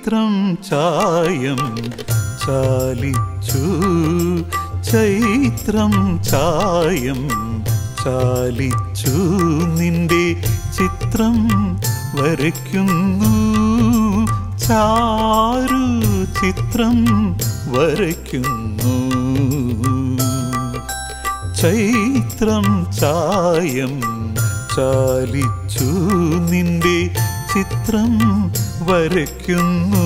ചൈത്രം ചായം ചാലിച്ചു ചൈത്രം ചായം ചാലിച്ചു നിന്റെ ചിത്രം വരയ്ക്കുന്നു ചാരു ചിത്രം വരയ്ക്കുന്നു ചൈത്രം ചായം ചാലിച്ചു നിന്റെ ചിത്രം വരയ്ക്കുന്നു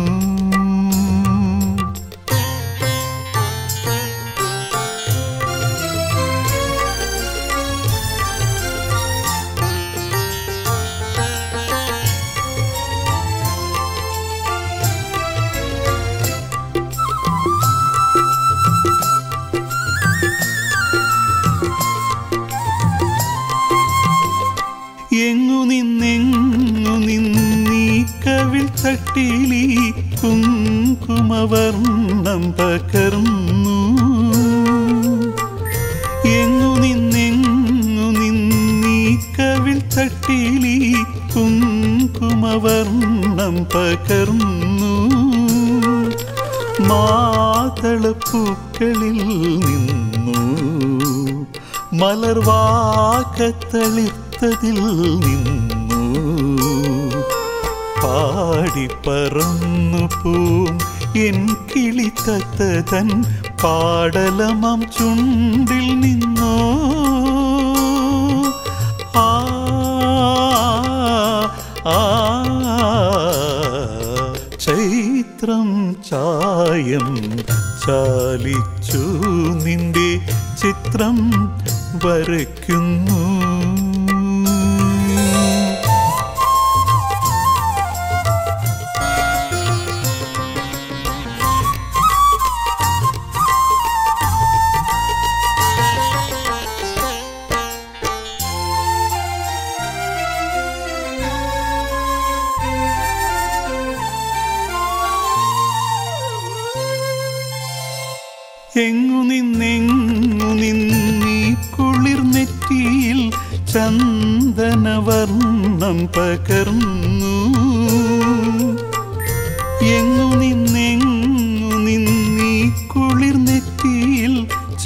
എങ്ങു നിന്നെങ്ങു നിന്നീ കവിൾ തട്ടിലി കുങ്കുമവർണ്ണം പകർന്നു എങ്ങു നിന്നെങ്ങു നിന്നീ കവിൾ തട്ടിലി കുങ്കുമവർണ്ണം പകർന്നു മാതളപ്പൂക്കളിൽ നിന്നു മലർവാക്കത്തളിർത്തതിൽ നിന്നു പാടിപ്പറന്നു പൂം എൻ കിളിത്തത്തൻ പാടലമം ചുണ്ടിൽ നിന്നോ ആ ആ ചൈത്രം ചായം ചാലിച്ചു നിന്റെ ചിത്രം വരയ്ക്കുന്നു എങ്ങു നിന്നെങ്ങു നിന്നീ കുളിർ നെറ്റിയിൽ ചന്ദനവർണ്ണം പകർന്നു എങ്ങു നിന്നെങ്ങു നിന്നീ കുളിർ നെറ്റിയിൽ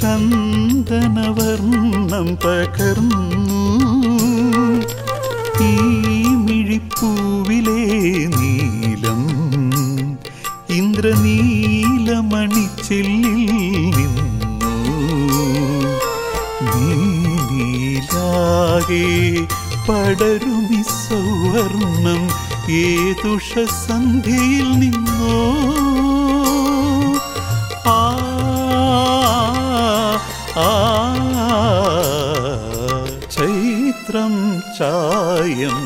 ചന്ദനവർണ്ണം പകർന്നു ഈ മിഴിപ്പൂവിലെ നീലം ഇന്ദ്രനീലമണിച്ചെല്ലിൽ നിന്നു നീലാകെ പടരുമി സൗവർണം ഏതുഷ സന്ധ്യയിൽ നിന്നോ ആ ആ ചൈത്രം ചായം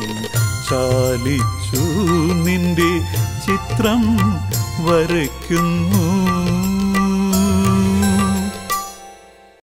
ചാലിച്ചു നിന്റെ ചിത്രം വരയ്ക്കുന്നു